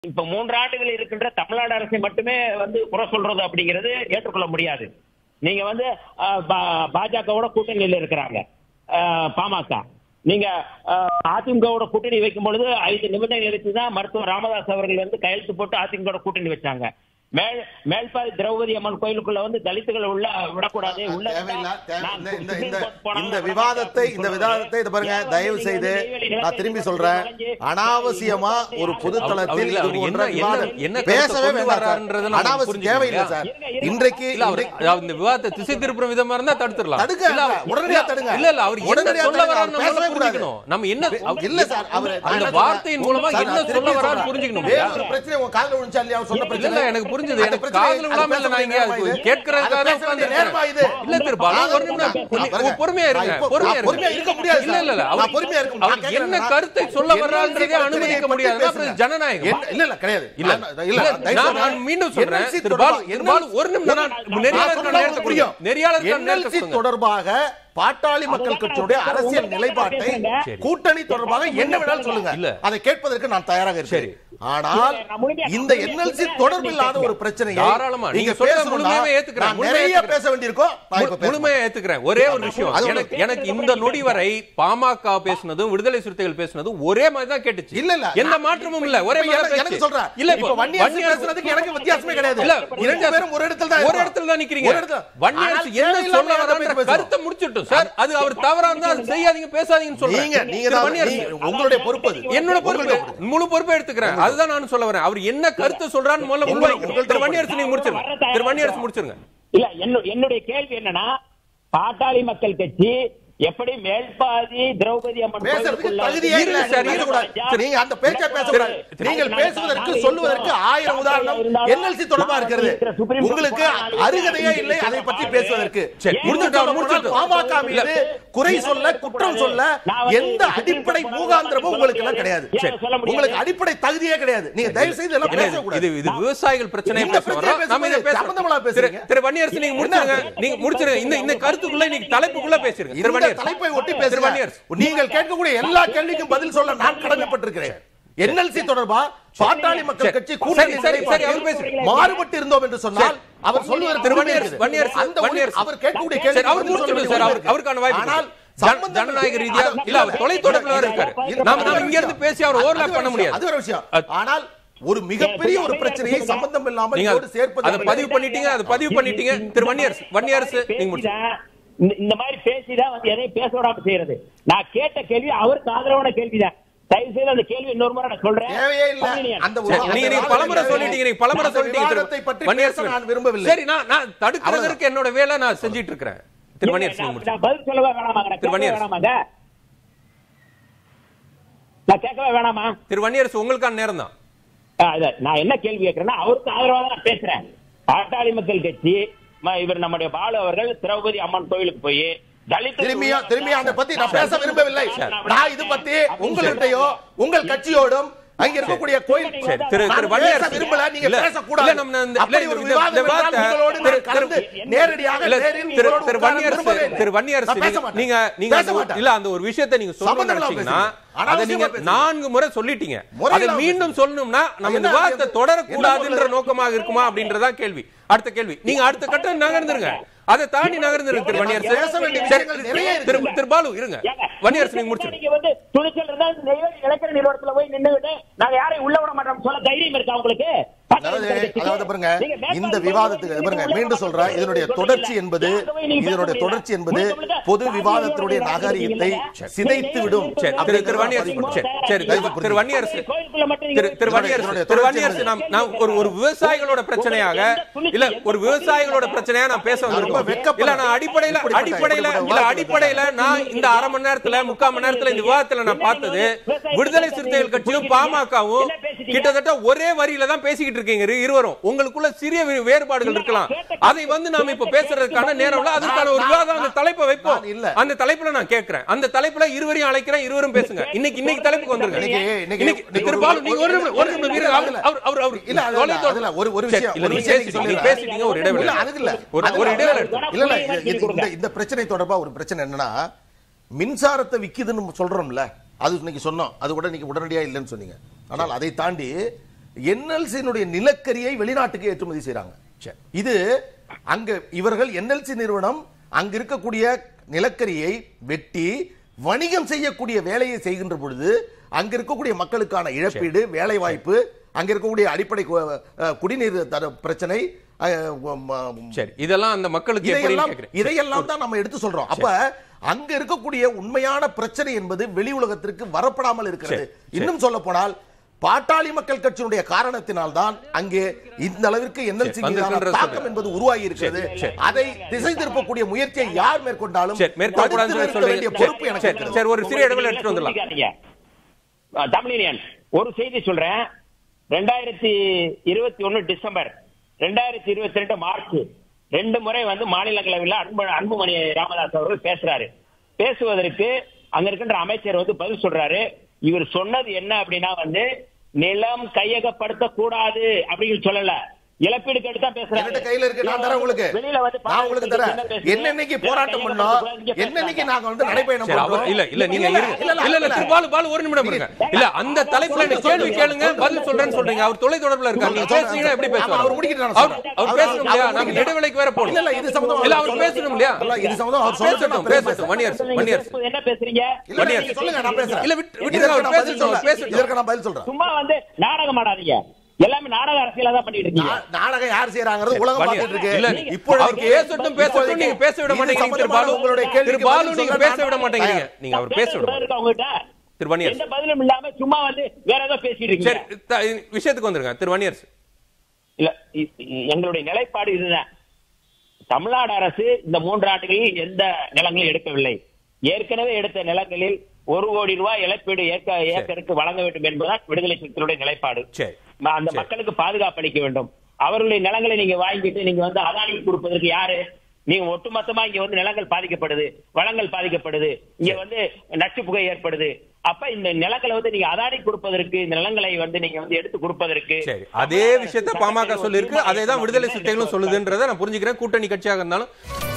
இப்ப மூன்று ஆண்டுகள் இருக்கின்ற தமிழ்நாடு அரசை மட்டுமே வந்து குறை சொல்றது அப்படிங்கிறது ஏற்றுக்கொள்ள முடியாது நீங்க வந்து அஹ், பா- பாஜகவோட கூட்டணியில் இருக்கிறாங்க அஹ், பாமக நீங்க அஹ், அதிமுகவோட கூட்டணி வைக்கும் பொழுது ஐந்து நிபந்தனை வச்சு தான் மருத்துவர் ராமதாஸ் அவர்கள் வந்து கையெழுத்து போட்டு அதிமுக கூட்டணி வச்சாங்க மேல் மேல்பாதி திரௌபதி அம்மன் கோயிலுக்குள்ள வந்து தலித்துகளை உள்ள விடக்கூடாது உள்ள தேவையில்ல தேவை- நான் இந்த- இந்த சுப்ரீம் இந்த கோர்ட் போனாலும் இந்த நான் விவாதத்தை இந்த சொல்றேன். விவாதத்தை இது பாருங்க ஏன் வந்து தயவு நீங்க செய்து வந்து நெய்வேலி நான் திரும்பி நிலத்தை சொல்றேன் நுழைஞ்சு அனாவசியமா ஒரு பொது அவர் தளத்தில் இல்ல, இது அவர் போன்ற என்ன- விவாதம் என்ன- என்ன கருத்தை பேசவே கொண்டு வேண்டாம் வர்றாருன்றதை சார் நம்ம அனாவசியம் புரிஞ்சுக்கணும் தேவையில்லை இல்லையா? சார் இருங்க, இருங்க. இன்றைக்கு இல்ல அவர் இன்றைக்கு- அதாவது இந்த விவாதத்தை திசை திருப்புற விதமா இருந்தா தடுத்துடலாம் தடுங்க, இல்ல, அவர்- உடனடியா தடுங்க. இல்ல இல்ல அவர் என்ன உடனடியா சொல்ல தடுங்க, வரான்னு அவர் நம்ம பேசவே கூடாது. புரிஞ்சுக்கணும் நம்ம என்ன அவர் இல்ல சார் அவர் நான் அந்த என்ன வார்த்தையின் மூலமா சொல்றேன்? என்ன சார், நான் சொல்ல திருப்பி வரான்னு சொல்றேன். புரிஞ்சுக்கணும் வேற இல்லையா? ஒரு பிரச்சனை உங்க காதுல விழுந்துச்சா இல்லையா அவர் சொன்ன இல்ல பிரச்சனை இல்ல எனக்கு புரிஞ்சது அந்த எனக்கு பிரச்சனை- காதுல அது விடாம இல்ல பேச நான் இங்க வேண்டிய நேரமா இது? கேட்கறதுக்காக அது பேச வேண்டிய நேரமா இது? இல்ல திரு பாலா ஒரு நிமிடம் நான் பாருங்க. பொறுமையா இருங்க நான் இப்போ- பொறுமையா நான் பொறுமையா இருக்க முடியாது இல்ல இல்ல இல்ல சார். அவர் நான் பொறுமையா இருக்க- நான் அவர் கேட்கிறேன் என்ன நான். கருத்தை சொல்ல என்ன வர்றான்றதே பிரச்சனையை அனுமதிக்க பத்தி முடியாது பேசுங்க. அப்புறம் ஜனநாயகம் என்ன- இல்ல இல்ல கிடையாது இல்ல நான் இல்ல தயவு நான் செய்து நான் மீண்டும் சொல்றேன் NLC திரு பாலு தொடர்பா- திரு பாலு ஒரு நிமிடம் நான் நான் நெறியாளருக்கான சொன்னா நேரத்தை உங்களுக்கு புரியும் புரியும். நெறியாளருக்கான நேரத்தை NLC கொடுங்க. தொடர்பாக பாட்டாளி மக்கள் கட்சியுடைய அரசியல் நிலைப்பாட்டை சரி. கூட்டணி தொடர்பாக என்ன வேணாலும் சொல்லுங்க இல்ல. அதை கேட்பதற்கு நான் தயாராக சரி. இருக்கேன் ஆனால் நான் முழுமையா- இந்த என்எல்சி தொடர்பில்லாத ஒரு பிரச்சனையை தாராளமா. நீங்க நீங்க சொல்றத பேசணும்னா முழுமையாவே ஏத்துக்கிறேன். நான் முழுமையா நிறைய ஏத்துக்கிறேன். பேச வேண்டியிருக்கோம் நான் இப்ப முழு- பேச முழுமையா ஏத்துக்கிறேன் ஒரே ஒரு விஷயம் அது எனக்கு எனக்கு இந்த நொடி வரை பாமக பேசுனதும் விடுதலை சிறுத்தைகள் பேசுனதும் ஒரே மாதிரி தான் கேட்டுச்சு இல்ல, இல்ல. எந்த மாற்றமும் இல்ல ஒரே இப்ப மாதிரி எனக்கு- தான் எனக்கு பேச்சு. சொல்றேன். இல்ல இப்ப வன்னியரசு வன்னியரசு- பேசுறதுக்கு எனக்கு வித்தியாசமே கிடையாது. இல்ல இரண்டு பேரும் ஒரு இடத்துல தான் ஒரு இருக்கோம். இடத்துல தான் நிக்கிறீங்க ஒரு இடத்துல. வன்னியரசு ஆனால் என்ன தேவையில்லாம சொல்ல யார்கிட்ட வரான்ற போய் கருத்தை முடிச்சிட்டோம் சார் அது அவர் தவறா இருந்தா அது செய்யாதீங்க பேசாதீங்கன்னு சொல்றேன் நீங்க நீங்க திரு தான் வன்னியரசு, நீங்க- உங்களுடைய பொறுப்பு அது. என்னோட பொறுப்பு உங்களுடைய பொறுப்பு. முழு பொறுப்பை எடுத்துக்கிறேன் அதுதான் நான் சொல்ல வரேன் அவர் என்ன கருத்தை சொல்றான்னு முதல்ல உங்கள்- முன்வைங்க உங்கள் திரு வன்னியரசு நீங்க முடிச்சிருங்க திரு வன்னியரசு முடிச்சிருங்க இல்ல என்னுடைய என்னுடைய கேள்வி என்னன்னா பாட்டாளி மக்கள் கட்சி எப்படி மேல்பாதி திரௌபதி அம்மன் பேசுறதுக்கு கோயிலுக்குள்ள தகுதியே இருங்க இல்ல. சார், பேசக்கூடாது. இருங்க. நீங்க அந்த பேச்சை பேசக்கூடாது. திரு- நீங்கள் பேசுவதற்கு சொல்லுவதற்கு ஆயிரம் உதாரணம் என்எல்சி தொடர்பா இருக்கிறது உங்களுக்கு அருகதையே இல்லை அதை பற்றி பேசுவதற்கு சரி, முடிச்சுட்டோம், முடிச்சுட்டோம். பாமக மீது குறை சொல்ல குற்றம் சொல்ல எந்த அடிப்படை மூகாந்திரமும் உங்களுக்கு எல்லாம் கிடையாது சரி. உங்களுக்கு அடிப்படை தகுதியே கிடையாது நீங்க தயவு செய்து எல்லாம் இல்ல, பேசக்கூடாது இது இது விவசாயிகள் பிரச்சனை இந்த பிரச்சனையை நம்ம இதை பேசும்போது சம்பந்தமா பேசுறோம் திரு பேசுறீங்க. திரு வன்னியரசு நீங்க முடிச்சிருங்க நீங்க முடிச்சிருங்க இந்த இந்த கருத்துக்குள்ள இன்னைக்கு தலைப்புக்குள்ள பேசுறீங்க திரு இந்த வன்னியரசு தலைப்பை ஒட்டி திரு பேசுங்க வன்னியரசு நீங்கள் கேட்கக்கூடிய எல்லா கேள்விக்கும் பதில் சொல்ல நான் கடமைப்பட்டிருக்கிறேன் என்எல்சி தொடர்பா பாட்டாளி மக்கள் சரி. கட்சி கூட்டணி சரி, சரி, சரி, அவர் நிலைப்பாட்டில் பேசுங்க. மாறுபட்டு இருந்தோம் என்று சொன்னால் அவர் சொல்லுவது திரு வன்னியரசு, வன்னியரசு, அந்த ஒரு- வன்னியரசு. அவர் கேட்கக்கூடிய சரி, கேள்வி அவர் முடிச்சிருங்க சார் அவர் அவருக்கான வாய்ப்பு ஆனால் இருக்கு. ஜன- ஜனநாயக ரீதியா இல்ல அவர் தொலைத்தொடர்புல வேற இருக்காரு நாம நாம இங்க இருந்து பேசி அவர் ஓவர்லாப் பண்ண முடியாது அது ஒரு விஷயம் அது- ஆனால் ஒரு மிகப்பெரிய ஒரு பிரச்சனையை சம்பந்தம் இல்லாமல் நீங்க இதோடு சேர்ப்பது அதை பதிவு பண்ணிட்டீங்க அதை பதிவு பண்ணிட்டீங்க திரு வன்னியரசு வன்னியரசு நீங்க முடிச்சு பேசிதான், இந்த- இந்த மாதிரி பேசிதான் வந்து எதையும் பேச விடாம செய்யறது நான் கேட்ட கேள்வி அவருக்கு ஆதரவான கேள்விதான் தயவு செய்து அந்த கேள்வி இன்னொரு முறை நான் சொல்றேன் தேவையே இல்ல பழனியன். அந்த சரி, நீங்க நீங்க பலமுறை சொல்லிட்டீங்க நீங்க பலமுறை அந்த சொல்லிட்டீங்க திரு விவாதத்தை பற்றி வன்னியரசு பேச நான் விரும்பவில்லை சரி நான் நான் தடுக்கிறதுக்கு என்னோட வேலை நான் செஞ்சிட்டு இருக்கிறேன் திரு வன்னியரசு நீங்க நான் முடிச்சு நான் பதில் சொல்லவே வேணாமாங்க நான் திரு கேட்கவே வன்னியரசு. வேணாமாங்க நான் கேட்கவே வேணாமா திரு வன்னியரசு உங்களுக்கான நேரம் தான் ஆ, இத நான் என்ன கேள்வி கேட்கிறேன்னா அவருக்கு ஆதரவா தான் நான் பேசுறேன் பாட்டாளி மக்கள் கட்சி ம- இவர் நம்முடைய பாலு அவர்கள் திரௌபதி அம்மன் கோயிலுக்கு போய் தலித் திரும்பியா திரும்பியா அதை பத்தி நான் பேச விரும்பவில்லை நான் இது பத்தி உங்கள்கிட்டயோ உங்கள் கட்சியோடும் அங்க இருக்கக்கூடிய கோயில் சரி, திரு- நான் திரு வன்னியரசு. பேச விரும்பல நீங்க இல்ல, பேசக்கூடாது இல்ல, நம்ம இந்த- அப்படி இல்ல, ஒரு இந்த- விவாதம் இந்த என்றால் வார்த்தை- உங்களோடு திரு- நான் கலந்து திரு- நேரடியாக இல்ல, நேரில் திரு உங்களோடு திரு உட்கார வன்னியரசு விரும்பவே இல்லை. திரு வன்னியரசு நான் பேச நீங்க- மாட்டேன். நீங்க நீங்க பேச அந்த ஒரு- மாட்டேன். இல்ல அந்த ஒரு விஷயத்தை நீங்க சொல்லணும்னு சம்பந்தம் இல்லாம நினைச்சீங்கன்னா பேசுங்க. அதை நீங்க அனாவசியமா பேசுங்க. நான்கு முறை சொல்லிட்டீங்க முறை அதை இல்லாம மீண்டும் சொல்லணும்னா நம்ம இந்த என்ன விவாதத்தை அது? தொடரக்கூடாதுன்ற என்ன நோக்கமாக இருக்குமா அப்படின்றதான் கேள்வி அடுத்த கேள்வி நீங்க அடுத்த கட்டம் நகர்ந்துருங்க அதை தாண்டி நகர்ந்துருங்க திரு வன்னியரசு பேச வேண்டிய சரி, விஷயங்கள் நிறைய இருக்கு. திரு திரு பாலு இருங்க ஏங்க, வன்னியரசு நீங்க துணிச்சல் முடிச்சிருங்க நீங்க வந்து துணிச்சல் இருந்தா இந்த நெய்வேலி இலக்கிற நிறுவனத்துல போய் நின்னுகிட்டு நாங்க யாரையும் உள்ள விட மாட்டோம் சொல்ல தைரியம் இருக்கா உங்களுக்கு அதாவது அதாவது பாருங்க இந்த விவாதத்துக்கு பாருங்க மீண்டும் சொல்றேன் இதனுடைய தொடர்ச்சி என்பது இதனுடைய தொடர்ச்சி என்பது பொது விவாதத்தினுடைய நாகரிகத்தை சிதைத்து விடும் சரி, திரு- திரு வன்னியரசு சரி, சரி, திரு- திரு வன்னியரசு கோயிலுக்குள்ள மட்டும் திரு திரு வன்னியரசு இதனுடைய திரு தொடர்ச்சி வன்னியரசு நாம் நாம் ஒரு ஒரு விவசாயிகளோட பிரச்சனையாக இல்ல ஒரு விவசாயிகளோட பிரச்சனையா நான் பேச வந்திருக்கோம் வெட்கப்படுறேன். இல்ல நான் அடிப்படையில இப்படிப்பட்ட- அடிப்படையில இப்படிப்பட்ட இல்ல வார்த்தை அடிப்படையில நான் இந்த அரை மணி நேரத்துல முக்கால் மணி நேரத்துல இந்த விவாதத்துல நான் பார்த்தது விடுதலை சிறுத்தைகள் கட்சியும் பாமகவும் கிட்டத்தட்ட ஒரே வரியில தான் பேசிக்கிட்டு இருக்கீங்க இரு- இருவரும் உங்களுக்குள்ள சிறிய வே- வேறுபாடுகள் இருக்கலாம் அதை வந்து நாம இப்ப பேசுறதுக்கான நேரம் இல்ல அதற்கான ஒரு விவாதம் அந்த தலைப்பை வைப்போம் நான் இல்ல. அந்த தலைப்புல நான் கேட்கிறேன் அந்த தலைப்புல இருவரையும் அழைக்கிறேன் இருவரும் பேசுங்க இன்னைக்கு இன்னைக்கு தலைப்புக்கு வந்துருங்க இன்னைக்கு- இன்னைக்கு- இன்னைக்கு இன்னைக்கு திரு ஒரு- பாலு, நீங்க ஒரு நிமிடம், ஒரு இல்ல, நிமிடம் இல்ல, இருங்க. இல்ல. அவர்- அவர்- அவர் இல்ல, அதுல- தொலைதொடர்பு- அதுல ஒரு- ஒரு சரி, விஷயம், இல்ல, ஒரு நீங்க விஷயம் பேசிட்டீங்க, நீங்க நீங்க பேசிட்டீங்க, ஒரு இடைவேளை. இல்ல, அதுக்கு இல்ல. ஒரு- அதுல- ஒரு இடைவேளை எடுத்து. இல்ல, இல்ல, இது- இது- இந்த- இந்த பிரச்சனை தொடர்பா ஒரு பிரச்சனை என்னன்னா மின்சாரத்தை விக்குதுன்னு சொல்றோம்ல அது இன்னைக்கு சொன்னோம் அது கூட இன்னைக்கு உடனடியா இல்லைன்னு சொன்னீங்க ஆனால் அதை தாண்டி என்எல்சியினுடைய நிலக்கரியை வெளிநாட்டுக்கு ஏற்றுமதி செய்றாங்க சரி. இது அங்க இவர்கள் என்எல்சி நிறுவனம் அங்க இருக்கக்கூடிய நிலக்கரியை வெட்டி வணிகம் செய்யக்கூடிய வேலையை செய்கின்ற பொழுது அங்க இருக்கக்கூடிய மக்களுக்கான இழப்பீடு வேலை வாய்ப்பு அங்க இருக்கக்கூடிய அடிப்படை கு- அஹ், குடிநீர் தர பிரச்சனை அஹ், ம- சரி இதெல்லாம் அந்த மக்களுக்கு எப்படி இதையெல்லாம் கேக்குறேன் இதையெல்லாம் தான் நம்ம எடுத்து சொல்றோம் அப்ப அங்க இருக்கக்கூடிய உண்மையான பிரச்சனை என்பது வெளி உலகத்திற்கு வரப்படாமல் இருக்கிறது சரி, இன்னும் சொல்ல போனால் பாட்டாளி மக்கள் கட்சியினுடைய காரணத்தினால் தான் அங்கே இந்த அளவிற்கு என்எல்சி சரி, மீதான வந்திருக்கின்றது தாக்கம் சொல்லுங்க. என்பது உருவாகி இருக்கிறது சரி, சரி. அதை திசை திருப்பக்கூடிய முயற்சியை யார் மேற்கொண்டாலும் சரி மேற்கொள்ளக்கூடாதுன்னு தடுத்து சொல்லி நிறுத்த வேண்டிய சொல்றீங்க பொறுப்பு எனக்கு சரி, இருக்கிறது. சரி ஒரு சிறிய இடத்துல எடுத்துட்டு வந்துடலாம் புரிஞ்சுக்காதீங்க. அஹ், தமிழினியன் ஒரு செய்தி சொல்றேன் ரெண்டாயிரத்தி இருபத்தி ஒண்ணு டிசம்பர் ரெண்டாயிரத்தி இருபத்தி ரெண்டு மார்ச் ரெண்டு முறை வந்து மாநிலங்களவையில் அன்பு அன்புமணி ராமதாஸ் அவர்கள் பேசுறாரு பேசுவதற்கு அங்க இருக்கின்ற அமைச்சர் வந்து பதில் சொல்றாரு இவர் சொன்னது என்ன அப்படின்னா வந்து நிலம் கையகப்படுத்த கூடாது அப்படின்னு சொல்லல இழப்பீடு கேட்டு தான் பேசுறாரு என்கிட்ட கையில இருக்கு நான் தரேன் உங்களுக்கு வெளியில வந்து நான் உங்களுக்கு தரேன் என்ன பேசுறீங்க? என்னன்னைக்கு போராட்டம் பண்ணோம் என்னன்னைக்கு நாங்க வந்து நடைபயணம் சரி அவர் பண்றோம் இல்ல இல்ல நீங்க இல்ல, இருங்க. இல்ல, இல்ல இல்ல திரு பாலு பாலு ஒரு நிமிடம் இருங்க இல்ல அந்த தலைப்புல நீங்க கேள்வி கேளுங்க பதில் சொல்றேன்னு சொல்றீங்க அவர் தொலை தொடர்புல இருக்காரு நீங்க பேசுனீங்கன்னா எப்படி ஆமா, பேசுவாரு அவர் முடிக்கிட்டு நான் அவர் சொல்றேன். அவர் அவர் பேசணும் இல்லையா அவர் நம்ம முடிக்கிட்டு. இடைவேளைக்கு வேற போகணும் இல்ல, இல்ல, இது சம்பந்தமா இல்ல அவர் அவர் பேசணும் இல்லையா இல்ல, இது சம்பந்தம் அவர் சொல்லட்டும், பேசட்டும் நான் பேசட்டும் பேசுறேன். மணியரசு மணியரசு என்ன பேசுறீங்க இல்ல, இல்ல, மணியரசு. நீங்க சொல்லுங்க நான் பேசுறேன் இல்ல, விட்டு- விட்டுருங்க, இதற்கு அவர் நான் பதில் பேசட்டும், சொல்றேன். பேசட்டும். இதற்கு நான் பதில் சொல்றேன் சும்மா வந்து நாடகம் ஆடாதீங்க எல்லாமே நாடக அரசியலா தான் பண்ணிட்டு இருக்கீங்க நா- நாடகம் யார் செய்யறாங்கிறது உலகம் மணி- பார்த்துட்டு இருக்கு இல்ல, அவர் பேசட்டும் பேசட்டும் நீங்க பேச விட இது மாட்டேங்கிறீங்க திரு சம்பந்தமான பாலு உங்களுடைய திரு கேள்விக்கு பாலு பதில் நீங்க சொல்ல பேச நான் விட மாட்டேங்கிறீங்க தயார். நீங்க அவர் பேச விட மாட்டேங்க இருக்கு அவங்ககிட்ட திரு வன்னியரசு எந்த பதிலும் இல்லாம சும்மா வந்து வேற ஏதோ பேசிட்டு இருக்கீங்க சரி த- விஷயத்துக்கு வந்துருங்க திரு வன்னியரசு இல்ல இ- இ- எங்களுடைய நிலைப்பாடு இதுதான் தமிழ்நாடு அரசு இந்த மூன்று ஆண்டுகளில் எந்த நிலங்களையும் எடுக்கவில்லை ஏற்கனவே எடுத்த நிலங்களில் ஒரு கோடி ரூபாய் இழப்பீடு ஏற்க ஏக்கருக்கு வழங்க வேண்டும் என்பதுதான் விடுதலை சிறுத்தைகளுடைய நிலைப்பாடு சரி ம- அந்த சரி. மக்களுக்கு பாதுகாப்பு அளிக்க வேண்டும் அவர்களுடைய நிலங்களை நீங்க வாங்கிட்டு நீங்க வந்து அதானிக்கு கொடுப்பதற்கு யாரு நீங்க ஒட்டுமொத்தமா இங்க வந்து நிலங்கள் பாதிக்கப்படுது வளங்கள் பாதிக்கப்படுது இங்க வந்து நச்சு புகை ஏற்படுது அப்ப இந்த நிலங்களை வந்து நீங்க அதானி கொடுப்பதற்கு இந்த நிலங்களை வந்து நீங்க வந்து எடுத்து கொடுப்பதற்கு சரி அதே விஷயத்த பாமக சொல்லியிருக்கு அதே தான் விடுதலை சிறுத்தைகளும் சொல்லுதுன்றதை நான் புரிஞ்சுக்கிறேன் கூட்டணி கட்சியாக இருந்தாலும்